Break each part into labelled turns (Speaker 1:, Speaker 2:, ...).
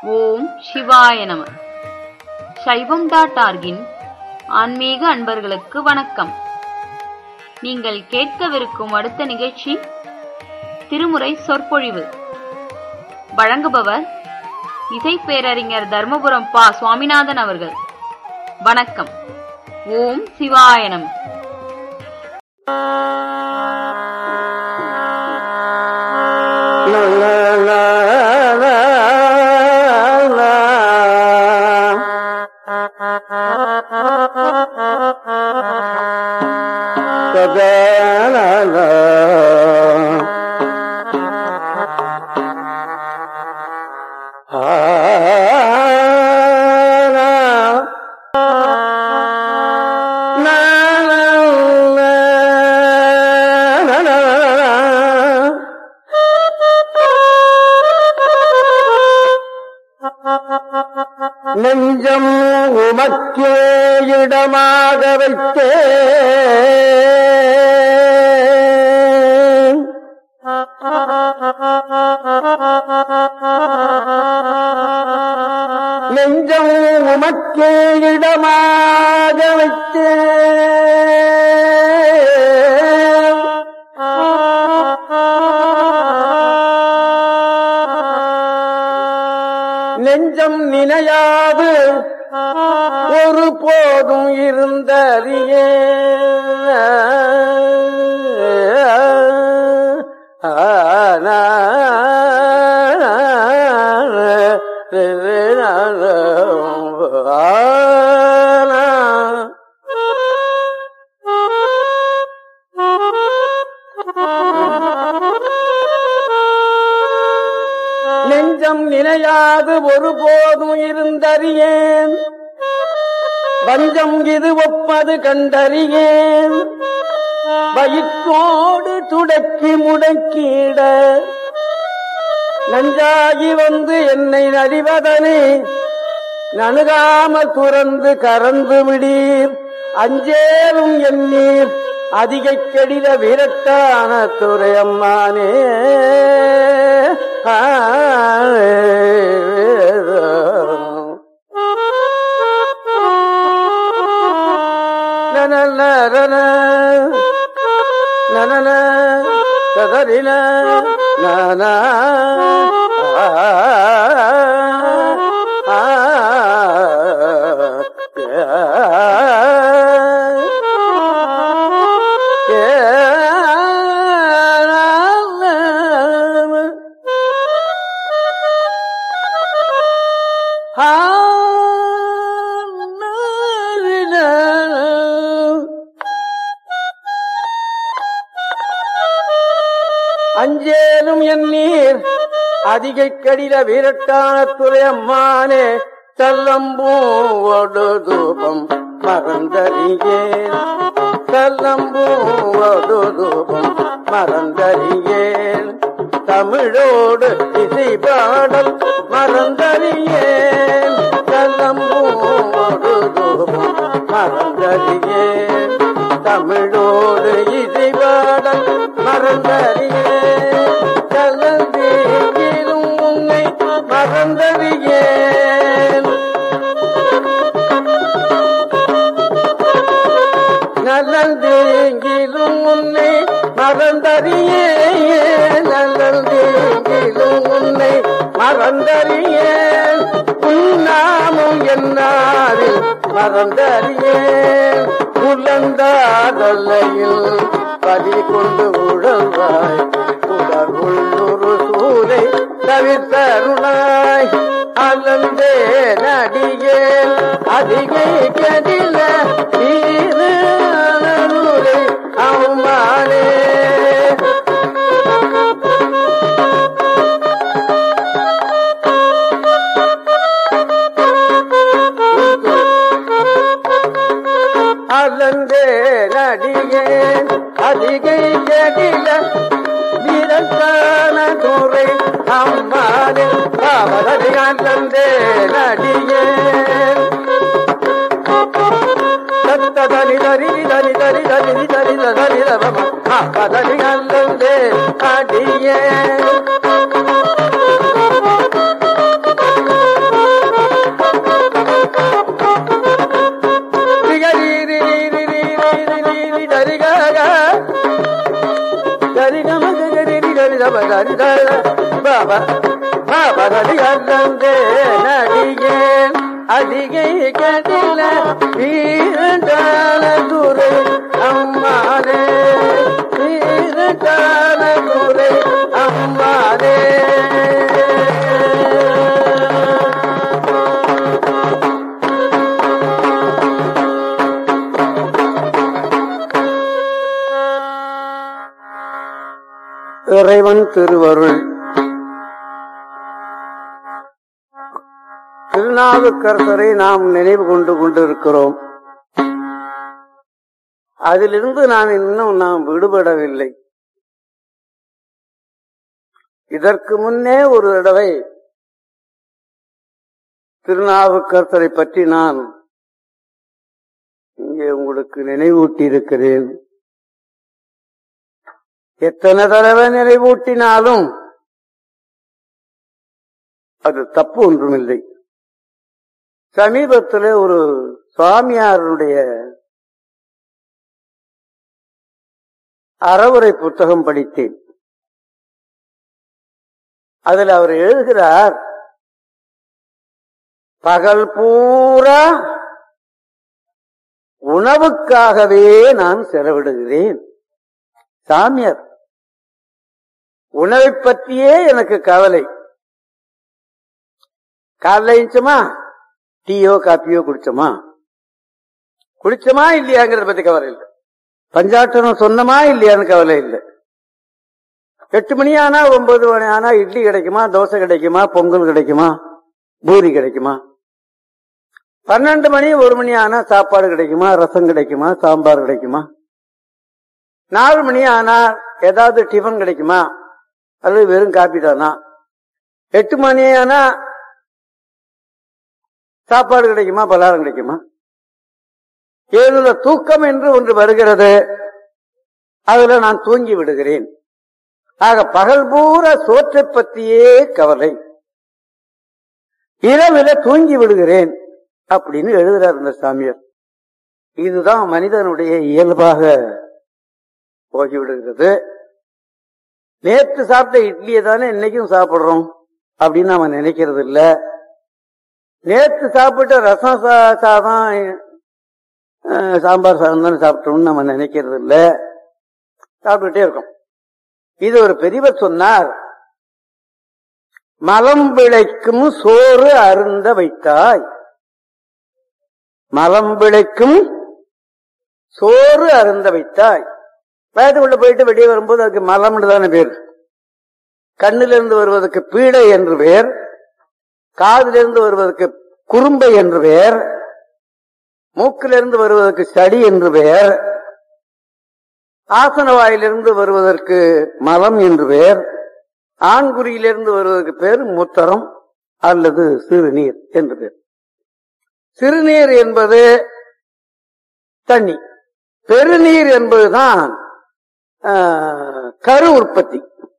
Speaker 1: ஓம் சிவாய நம சைவம் டாட் ஆர்கின் ஆன்மீக அன்பர்களுக்கு வணக்கம் நீங்கள் கேட்கவிருக்கும் அடுத்த நிகழ்ச்சி திருமுறை சொற்பொழிவு வழங்குபவர் இசை பேரறிஞர் தர்மபுரம் பா சுவாமிநாதன் அவர்கள் வணக்கம் ஓம் சிவாய நம
Speaker 2: நெஞ்சம் உமக்கே இடமாக வைத்தே நெஞ்சம் உமக்கே இடமாக வைத்தே நெஞ்சம் நினையாது ஒரு போதும் இருந்தறியே நெஞ்சம் நினையாது ஒருபோதும் இருந்தறியேன் வஞ்சம் இது ஒப்பது கண்டறியேன் வயிற்றோடு துடக்கி முடக்கிட நஞ்சாகி வந்து என்னை நடிவதனே நணுகாமல் துறந்து கறந்து விடீர் அஞ்சேலும் எண்ணீர் அதிகை கெடில விரட்டான துறையம்மானே நனன நனன கதறின நானா அஞ்சேலும் என் நீர் அதிகை கடில வீரட்டான துறை அம்மானே தல்லம்பூவோடு தூபம் மறந்தறியேன் தல்லம்பூவோடு தூபம் மறந்தறியேன் தமிழோடு இசை பாடல் மறந்தறியேன் தல்லம்பூவோடு தூபம் மறந்தறியேன் தமிழோடு இசை பாடல் மறந்தறியேன் கலந்தேங்கிலும் உன்னை மறந்தறியேன் நல்லந்தேங்கிலும் உன்னை மறந்தறியேன் நல்லந்தேங்கிலும் உன்னை மறந்தறியேன் உன்னாமும் என்னாரில் மறந்தறியேன் உலந்தாதல்லையில் பதி கொண்டு உழல்வாய் உடல் உள்ளுரு சூரை தவிர்த்தருளாய் அலந்தே நடிகேன் அதிகை கதில தீரு அலருரை அம்மானே அலந்தே நடிகேன் அதிகை கதில வீரத்தான துறை அம்மானே பாவதறியான் தந்தே நடிகேன் தத்ததனி தரி தனி தரி தனி தரி தனி தம பதனி அல்லந்தே அடியே பதவி அல்லந்தே நடிகேன் அதிகை கதில வீரண்டான துறை அம்மானே வீரண்டான துறை அம்மானே இறைவன் திருவருள் திருநாவுக்கரசரை நாம் நினைவு கொண்டு கொண்டிருக்கிறோம் அதிலிருந்து நான் இன்னும் நாம் விடுபடவில்லை இதற்கு முன்னே ஒரு தடவை திருநாவுக்கரசரை பற்றி நான் இங்கே உங்களுக்கு நினைவூட்டி இருக்கிறேன் எத்தனை தடவை நினைவூட்டினாலும் அது தப்பு ஒன்றுமில்லை சமீபத்தில் ஒரு சுவாமியாருடைய அறவுரை புத்தகம் படித்தேன் அதில் அவர் எழுதுகிறார் பகல் பூரா உணவுக்காகவே நான் செலவிடுகிறேன் சாமியார் உணவை பற்றியே எனக்கு கவலை காலைல எழுந்துச்சோமா டீயோ காப்பியோ குடிச்சோமா குடிச்சோமா இல்லையாங்கிறத பத்தி கவலை இல்லை பஞ்சாட்டனம் சொன்னமா இல்லையான்னு கவலை இல்லை எட்டு மணி ஆனா ஒன்பது மணி ஆனா இட்லி கிடைக்குமா தோசை கிடைக்குமா பொங்கல் கிடைக்குமா பூரி கிடைக்குமா பன்னெண்டு மணி ஒரு மணி ஆனா சாப்பாடு கிடைக்குமா ரசம் கிடைக்குமா சாம்பார் கிடைக்குமா நாலு மணி ஆனா ஏதாவது டிஃபன் கிடைக்குமா அல்லது வெறும் காப்பி தானா எட்டு மணி ஆனா சாப்பாடு கிடைக்குமா பலகாரம் கிடைக்குமா ஏழுல தூக்கம் என்று ஒன்று வருகிறது அதுல நான் தூங்கி விடுகிறேன் ஆக பகல் பூரா சோற்றை பற்றியே கவலை இரவில தூங்கி விடுகிறேன் அப்படின்னு எழுதுறார் இந்த சாமியார் இதுதான் மனிதனுடைய இயல்பாக போகிவிடுகிறது நேற்று சாப்பிட்ட இட்லியை தானே இன்னைக்கும் சாப்பிடுறோம் அப்படின்னு நாம நினைக்கிறது இல்ல நேற்று சாப்பிட்ட ரசம் சா- சாதம் அஹ், சாம்பார் சாதம் தானே சாப்பிட்டோம்னு நம்ம நினைக்கிறது இல்ல சாப்பிட்டுட்டே இருக்கோம் இது ஒரு பெரியவர் சொன்னார் மலம் விளைக்கும் சோறு அருந்த வைத்தாய் மலம் விளைக்கும் சோறு அருந்த வைத்தாய் வயதுக்குள்ள போயிட்டு வெளியே வரும்போது அதுக்கு மலம்னு தானே பேர் கண்ணிலிருந்து வருவதற்கு பீடை என்று பேர் காதிலிருந்து வருவதற்கு குறும்பை என்று பெயர் மூக்கிலிருந்து வருவதற்கு சடி என்று பெயர் ஆசன வாயிலிருந்து வருவதற்கு மலம் என்று பெயர் ஆண்குறியிலிருந்து வருவதற்கு பேர் முத்தரம் அல்லது சிறுநீர் என்று பெயர் சிறுநீர் என்பது தண்ணி பெருநீர் என்பதுதான் ஆஹ், கரு உற்பத்தி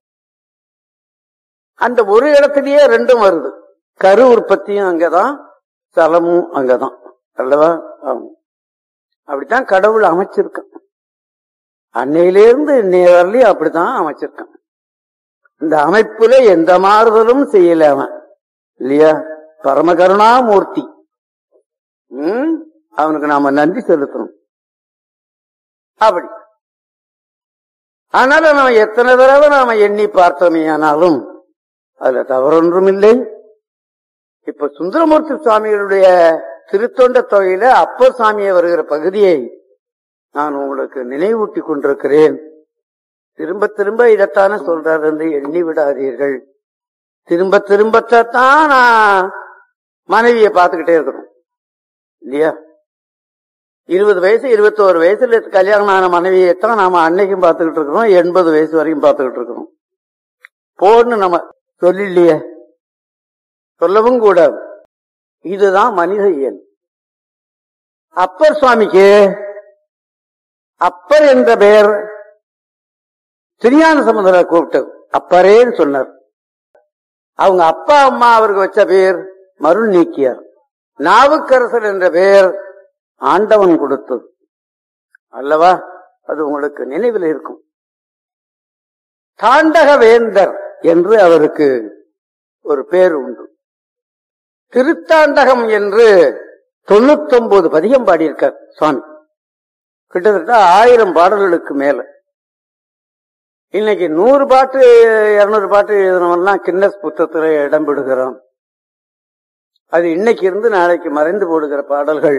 Speaker 2: அந்த ஒரு இடத்திலேயே ரெண்டும் வருது கரு உற்பத்தியும் அங்கதான் சலமும் அங்கதான் அல்லவா ஆமா. அப்படித்தான் கடவுள் அமைச்சிருக்கான் அன்னையிலிருந்து இன்னைய வரலையும் அப்படித்தான் அமைச்சிருக்கான் இந்த அமைப்புல எந்த மாறுதலும் செய்யல அவன் இல்லையா பரமகருணாமூர்த்தி ம் அவனுக்கு நாம நன்றி செலுத்தணும் அப்படி ஆனாலும் நம்ம எத்தனை தடவை நாம எண்ணி பார்த்தோமே ஆனாலும் அதுல தவறொன்றும் இல்லை இப்ப சுந்தரமூர்த்தி சுவாமிகளுடைய திருத்தொண்ட தொகையில அப்பர் சாமியை வருகிற பகுதியை நான் உங்களுக்கு நினைவூட்டி கொண்டிருக்கிறேன் திரும்ப திரும்ப இதைத்தானே சொல்றாரு என்று எண்ணி விடாதீர்கள் திரும்ப திரும்பத்தான் நான் மனைவியை பார்த்துக்கிட்டே இருக்கணும் இல்லையா இருபது வயசு இருபத்தோரு வயசுல கல்யாணம் ஆன மனைவியைத்தான் நாம அன்னைக்கும் பார்த்துக்கிட்டு இருக்கிறோம் எண்பது வயசு வரைக்கும் பார்த்துக்கிட்டு இருக்கிறோம் போன்னு நம்ம சொல்லிலையே சொல்லவும் கூடாது இதுதான் மனித இயல் அப்பர் சுவாமிக்கு அப்பர் என்ற பெயர் திருஞான சமுதரை கூப்பிட்டு அப்பரேன்னு சொன்னார் அவங்க அப்பா அம்மா அவருக்கு வச்ச பேர் மருள் நீக்கியார் நாவுக்கரசர் என்ற பெயர் ஆண்டவன் கொடுத்தது அல்லவா அது உங்களுக்கு நினைவில் இருக்கும் தாண்டக வேந்தர் என்று அவருக்கு ஒரு பேர் உண்டு திருத்தாண்டகம் என்று தொண்ணூத்தொன்பது பதிகம் பாடியிருக்கார் சுவாமி கிட்டத்தட்ட ஆயிரம் பாடல்களுக்கு மேல இன்னைக்கு நூறு பாட்டு இருநூறு பாட்டு எழுதினவெல்லாம் கின்னஸ் புத்தகத்துல இடம் பெறுகிறோம் அது இன்னைக்கு இருந்து நாளைக்கு மறைந்து போடுகிற பாடல்கள்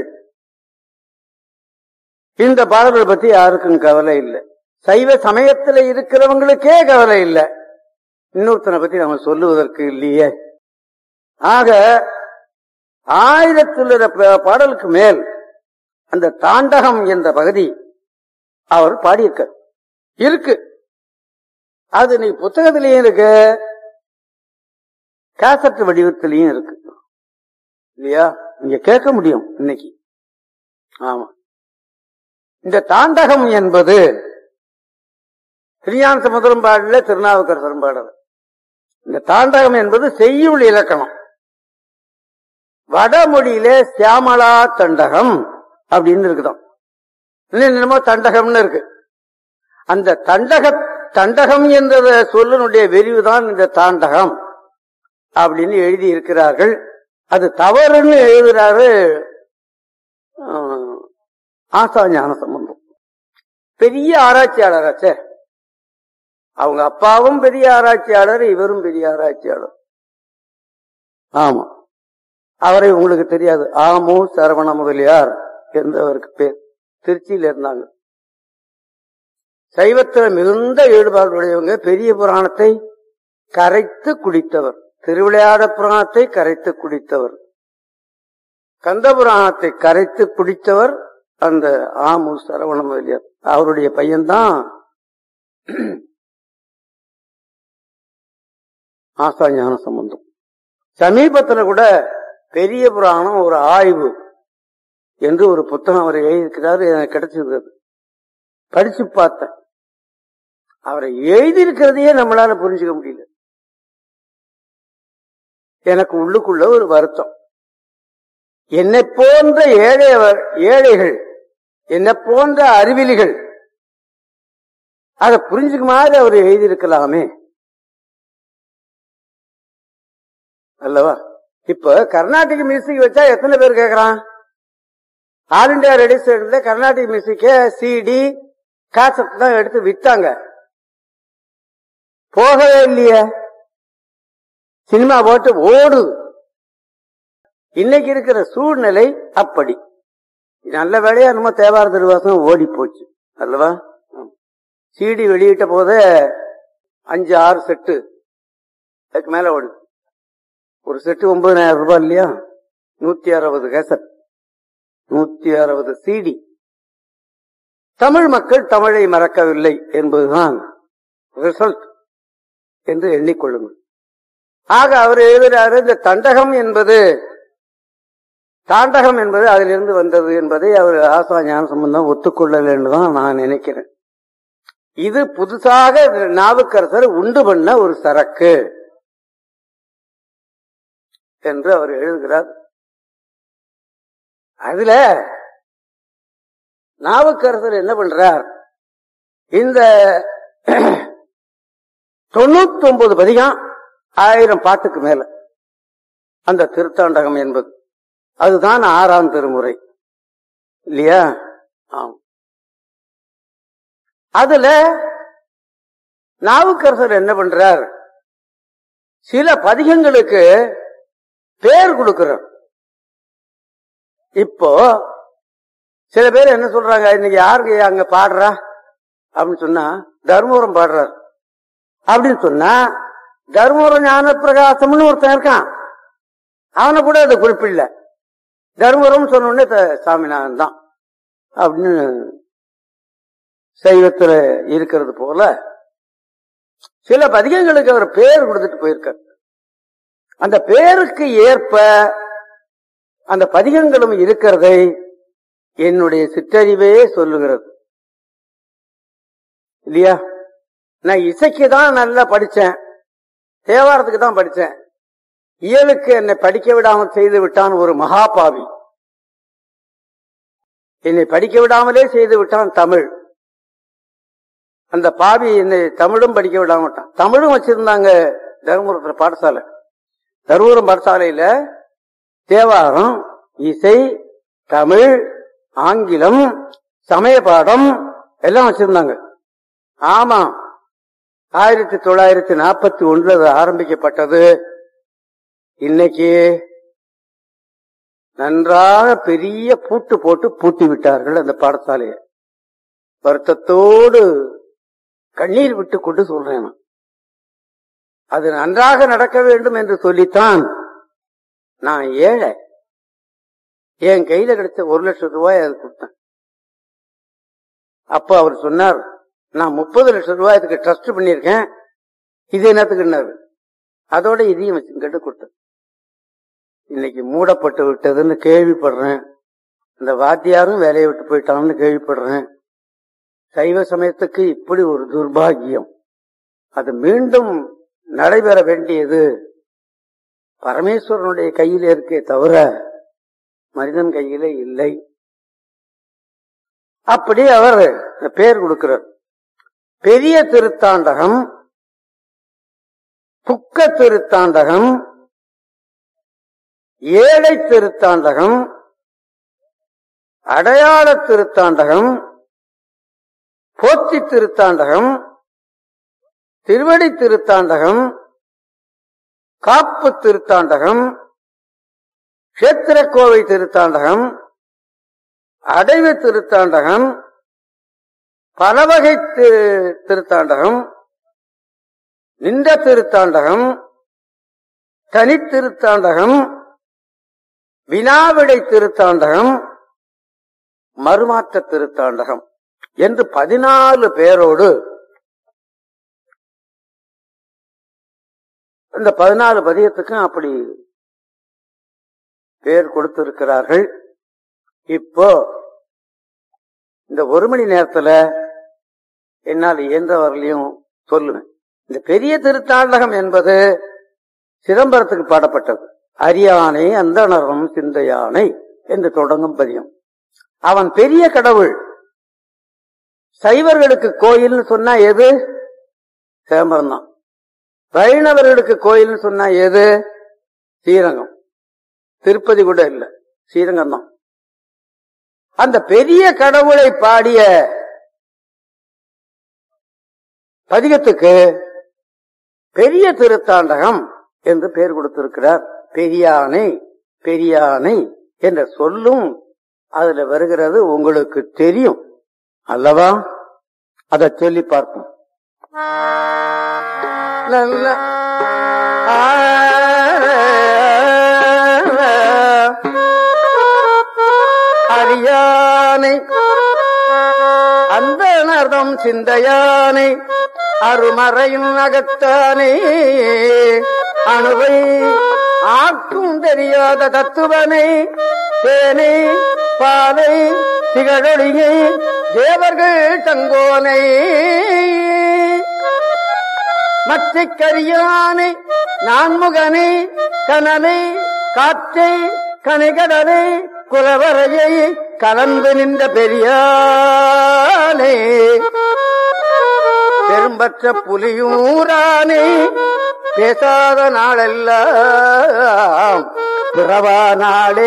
Speaker 2: இந்த பாடல்கள் பத்தி யாருக்கும் கவலை இல்லை சைவ சமயத்துல இருக்கிறவங்களுக்கே கவலை இல்லை இன்னொருத்தனை பத்தி நம்ம சொல்லுவதற்கு இல்லையே ஆக ஆயிரத்துல பாடலுக்கு மேல் அந்த தாண்டகம் என்ற பகுதி அவர் பாடியிருக்க இருக்கு அது நீ புத்தகத்திலையும் இருக்கு கேசட் வடிவத்திலையும் இருக்கு இல்லையா நீங்க கேட்க முடியும் இன்னைக்கு ஆமா இந்த தாண்டகம் என்பது திருஞான சமுதிரம் பாடல திருநாவுக்கரசரும் பாடல இந்த தாண்டகம் என்பது செய்யுள் இலக்கணம் வடமொழியில சியாமலா தண்டகம் அப்படின்னு இருக்குதாம் என்னமோ தண்டகம்னு இருக்கு அந்த தண்டக தண்டகம் என்ற சொல்லினுடைய விரிவுதான் இந்த தாண்டகம் அப்படின்னு எழுதி இருக்கிறார்கள் அது தவறுன்னு எழுதுறாரு ஆசா ஞான சம்பந்தம் பெரிய ஆராய்ச்சியாளராச்சே அவங்க அப்பாவும் பெரிய ஆராய்ச்சியாளர் இவரும் பெரிய ஆராய்ச்சியாளர் ஆமா அவரை உங்களுக்கு தெரியாது ஆமு சரவண முதலியார் என்றவருக்கு பேர் திருச்சியில இருந்தாங்க சைவத்துல மிகுந்த ஈடுபாடு உடையவங்க பெரிய புராணத்தை கரைத்து குடித்தவர் திருவிளையாட புராணத்தை கரைத்து குடித்தவர் கந்த புராணத்தை கரைத்து குடித்தவர் அந்த ஆமு சரவண முதலியார் அவருடைய பையன்தான் ஆசா ஞான சம்பந்தம் சமீபத்துல கூட பெரிய புராணம் ஒரு ஆய்வு என்று ஒரு புத்தகம் அவர் எழுதியிருக்கிறாரு எனக்கு கிடைச்சது படிச்சு பார்த்தேன் அவரை எழுதியிருக்கிறதையே நம்மளால புரிஞ்சுக்க முடியல எனக்கு உள்ளுக்குள்ள ஒரு வருத்தம் என்னை போன்ற ஏழை ஏழைகள் என்னை போன்ற அறிவிலிகள் அதை புரிஞ்சுக்க மாதிரி அவர் எழுதியிருக்கலாமே அல்லவா இப்ப கர்நாடிக் மியூசிக் வச்சா எத்தனை பேர் கேக்குறான் ஆல் இண்டியா ரெடி ஸ்டேட்ல கர்நாடிக் மியூசிக்க சிடி காசட் தான் எடுத்து வித்தாங்க போகவே இல்லையே சினிமா போட்டு ஓடுது இன்னைக்கு இருக்கிற சூழ்நிலை அப்படி நல்ல வேலையா நம்ம தேவார திருவாசம் ஓடி போச்சு அல்லவா சிடி வெளியிட்ட போதே அஞ்சு ஆறு செட்டு அதுக்கு மேல ஓடுது ஒரு செட்டு ஒன்பதாயிரம் ரூபாய் இல்லையா நூத்தி அறுபது கேசட் நூத்தி அறுபது சிடி தமிழ் மக்கள் தமிழை மறக்கவில்லை என்பதுதான் ரிசல்ட் என்று எண்ணிக்கொள்ளுங்கள் ஆக அவர் எழுதுகிறாரு இந்த தண்டகம் என்பது தாண்டகம் என்பது அதிலிருந்து வந்தது என்பதை அவர் ஆசா ஞான சம்பந்தம் ஒத்துக்கொள்ளல என்றுதான் நான் நினைக்கிறேன் இது புதுசாக நாவுக்கரசர் உண்டு பண்ண ஒரு சரக்கு என்று அவர் எழுதுகிறார் அதுல நாவுக்கரசர் என்ன பண்றார் இந்த தொண்ணூத்தி ஒன்பது பதிகம் ஆயிரம் பாட்டுக்கு மேல அந்த திருத்தாண்டகம் என்பது அதுதான் ஆறாம் திருமுறை இல்லையா ஆம் அதுல நாவுக்கரசர் என்ன பண்றார் சில பதிகங்களுக்கு பேர் கொடுக்கிறார் இப்போ சில பேர் என்ன சொல்றாங்க இன்னைக்கு யாருக்கு அங்க பாடுறா அப்படின்னு சொன்னா தர்மபுரம் பாடுறார் அப்படின்னு சொன்னா தர்மபுரம் ஞான பிரகாசம்னு ஒருத்தன் இருக்கான் அவனை கூட அதை குறிப்பிடல தர்மபுரம் சொன்ன உடனே த- சாமிநாதன் தான் அப்படின்னு சைவத்துல இருக்கிறது போல சில பதிகங்களுக்கு அவர் பேர் கொடுத்துட்டு போயிருக்கார் அந்த பேருக்கு ஏற்ப அந்த பதிகங்களும் இருக்கிறதை என்னுடைய சிற்றறிவே சொல்லுகிறது இல்லையா நான் இசைக்கு தான் நல்லா படிச்சேன் தேவாரத்துக்கு தான் படிச்சேன் இயலுக்கு என்னை படிக்க விடாமல் செய்து விட்டான் ஒரு மகாபாவி என்னை படிக்க விடாமலே செய்து விட்டான் தமிழ் அந்த பாவி என்னை தமிழும் படிக்க விடாம விட்டான் தமிழும் வச்சிருந்தாங்க தருமபுரத்துல பாடசாலை தருவூரம் பாடசாலையில தேவாரம் இசை தமிழ் ஆங்கிலம் சமய பாடம் எல்லாம் வச்சிருந்தாங்க ஆமா ஆயிரத்தி தொள்ளாயிரத்தி நாற்பத்தி ஒன்றுல அது ஆரம்பிக்கப்பட்டது இன்னைக்கு நன்றாக பெரிய பூட்டு போட்டு பூட்டி விட்டார்கள் அந்த பாடசாலையை வருத்தத்தோடு கண்ணீர் விட்டு கொண்டு சொல்றேன் நான். அது நன்றாக நடக்க வேண்டும் என்று சொல்லித்தான் நான் ஏழை என் கையில கிடைச்ச ஒரு லட்சம் ரூபாய் அது கொடுத்தேன் அப்ப அவர் சொன்னார் நான் முப்பது லட்சம் ரூபாய் அதுக்கு ட்ரஸ்ட் பண்ணிருக்கேன் இது என்னத்துக்குன்னாரு அதோட இதையும் வச்சு கேட்டு கொடுத்தேன் இன்னைக்கு மூடப்பட்டு விட்டதுன்னு கேள்விப்படுறேன் இந்த வாத்தியாரும் வேலையை விட்டு போயிட்டான்னு கேள்விப்படுறேன் சைவ சமயத்துக்கு இப்படி ஒரு துர்பாகியம் அது மீண்டும் நடைபெற வேண்டியது பரமேஸ்வரனுடைய கையில இருக்கே தவிர மனிதன் கையில இல்லை அப்படி அவர் பேர் கொடுக்கிறார் பெரிய திருத்தாண்டகம் புக்க திருத்தாண்டகம் ஏழை திருத்தாண்டகம் அடையாள திருத்தாண்டகம் போத்தி திருத்தாண்டகம் திருவடி திருத்தாண்டகம் காப்பு திருத்தாண்டகம் கஷேத்திரக்கோவை திருத்தாண்டகம் அடைவு திருத்தாண்டகம் பலவகை திரு- திருத்தாண்டகம் நின்ற திருத்தாண்டகம் தனித்திருத்தாண்டகம் வினாவிடை திருத்தாண்டகம் மறுமாற்ற திருத்தாண்டகம் என்று பதினாலு பேரோடு இந்த பதினாலு பதியத்துக்கும் அப்படி பேர் கொடுத்திருக்கிறார்கள் இப்போ இந்த ஒரு மணி நேரத்துல என்னால் இயன்றவர்களையும் சொல்லுவேன் இந்த பெரிய திருத்தாண்டகம் என்பது சிதம்பரத்துக்கு பாடப்பட்டது அரியானை அந்தணரும் சிந்தையானை என்று தொடங்கும் பதியம் அவன் பெரிய கடவுள் சைவர்களுக்கு கோயில்னு சொன்னா எது சிதம்பரம் தான் வைணவர்களுக்கு கோயில்னு சொன்னா எது ஸ்ரீரங்கம் திருப்பதி கூட இல்ல ஸ்ரீரங்கம் தான் அந்த பெரிய கடவுளை பாடிய பதிகத்துக்கு பெரிய திருத்தாண்டகம் என்று பெயர் கொடுத்திருக்கிறார் பெரியானை பெரியானை என்ற சொல்லும் அதுல வருகிறது உங்களுக்கு தெரியும் அல்லவா அதை சொல்லி பார்ப்போம் நல்ல அறியானை அந்த நர்தம் சிந்தையானை அருமறையும் அகத்தானே அணுவை ஆக்கும் தெரியாத தத்துவனை தேனை பாலை திகழொழியை தேவர்கள் தங்கோனை மற்ற கரியானை நான்முகனை கனனை காற்றை கனைகடலை குலவரையை கலந்து நின்ற பெரியானே பெரும்பற்ற புலியூரானே பேசாத நாளெல்லாம் பிறவா நாளே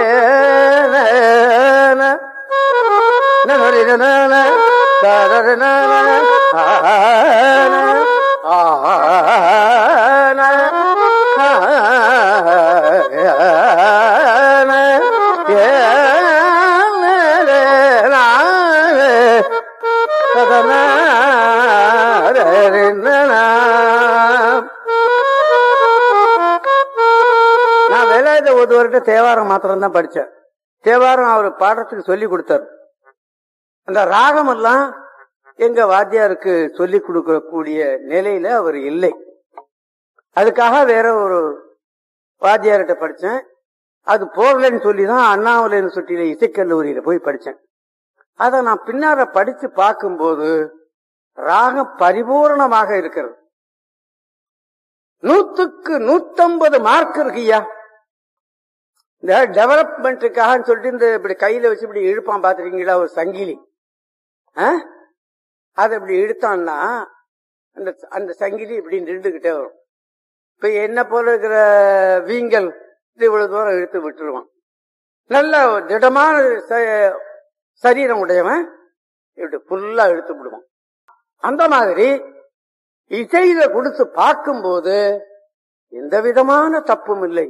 Speaker 2: நான் வேலாயுத ஒருவர்கிட்ட தேவாரம் மாத்திரம் தான் படிச்சேன் தேவாரம் அவர் பாடுறதுக்கு சொல்லி கொடுத்தார் அந்த ராகம் எல்லாம் எங்க வாத்தியாருக்கு சொல்லி கொடுக்கக்கூடிய நிலையில அவர் இல்லை அதுக்காக வேற ஒரு வாத்தியார்கிட்ட படிச்சேன் அது போகலன்னு சொல்லி தான் அண்ணாமலை யூனிவர்சிட்டியில இசைக்கல்லூரியில போய் படிச்சேன் அதை நான் பின்னால படிச்சு பார்க்கும்போது ராகம் பரிபூர்ணமாக இருக்கிறது நூத்துக்கு நூத்தம்பது மார்க் இருக்குய்யா இந்த டெவலப்மெண்ட்டுக்காக சொல்லிட்டு இந்த இப்படி கையில வச்சு இப்படி இழுப்பான் பாத்திருக்கீங்களா ஒரு சங்கிலி ஆ? அதை இப்படி இழுத்தான்னா அந்த அந்த சங்கிலி இப்படி நின்றுகிட்டே வரும் இப்ப என்ன போல இருக்கிற வீங்கல் இது இவ்வளவு தூரம் இழுத்து விட்டுருவான் நல்ல திடமான ச- சரீரம் உடையவன் இப்படி ஃபுல்லா இழுத்து விடுவான் அந்த மாதிரி இசையில கொடுத்து பார்க்கும்போது எந்த விதமான தப்பும் இல்லை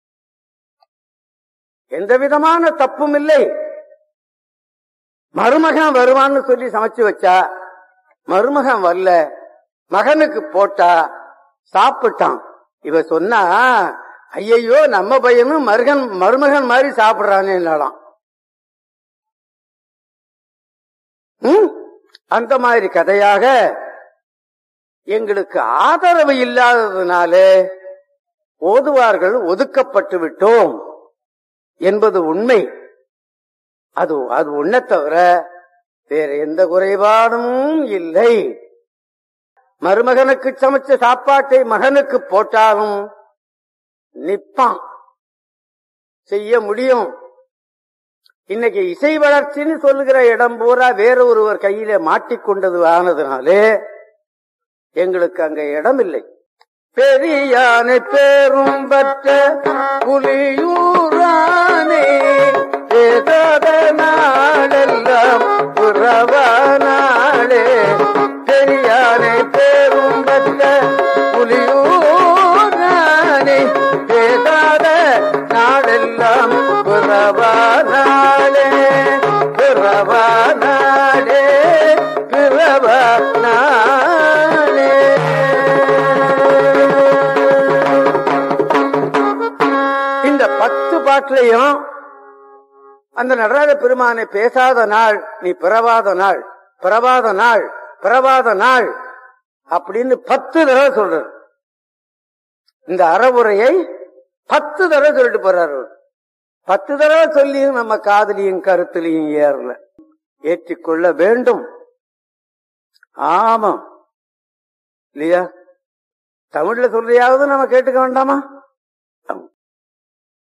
Speaker 2: எந்த விதமான தப்பும் இல்லை மருமகன் வருவான்னு சொல்லி சமைச்சு வச்சா மருமகன் வரல மகனுக்கு போட்டா சாப்பிட்டான் இவ சொன்னா ஐயையோ நம்ம பையனும் மருகன் மருமகன் மாதிரி சாப்பிடுறானே என்னலாம் ம்? அந்த மாதிரி கதையாக எங்களுக்கு ஆதரவு இல்லாததுனாலே ஓதுவார்கள் ஒதுக்கப்பட்டு விட்டோம் என்பது உண்மை அது அது உன்னை தவிர வேற எந்த குறைபாடும் இல்லை மருமகனுக்கு சமைச்ச சாப்பாட்டை மகனுக்கு போட்டாலும் நிப்பான் செய்ய முடியும் இன்னைக்கு இசை வளர்ச்சின்னு சொல்லுகிற இடம் பூரா வேற ஒருவர் கையில மாட்டிக்கொண்டது ஆனதுனாலே எங்களுக்கு அங்க இடம் இல்லை பெரியானை பேரும் பற்ற புலியூரானே பேசாத நாளெல்லாம் புறவ நாளே பெரியானை பேரும் பற்ற புலியூரானே பேசாத நாளெல்லாம் புறவ நாளே புறவ நாளே பிறவ நாளே இந்த பத்து பாட்டிலையும் அந்த நடராஜ பெருமானை பேசாத நாள் நீ பிறவாத நாள் பிறவாத நாள் பிறவாத நாள் அப்படின்னு பத்து தடவை சொல்றாரு இந்த அறவுரையை பத்து தடவை சொல்லிட்டு போறாரு அவர். பத்து தடவை சொல்லியும் நம்ம காதலியும் கருத்திலையும் ஏறல ஏற்றிக்கொள்ள வேண்டும் ஆமாம் இல்லையா தமிழ்ல சொல்றியாவது நம்ம கேட்டுக்க வேண்டாமா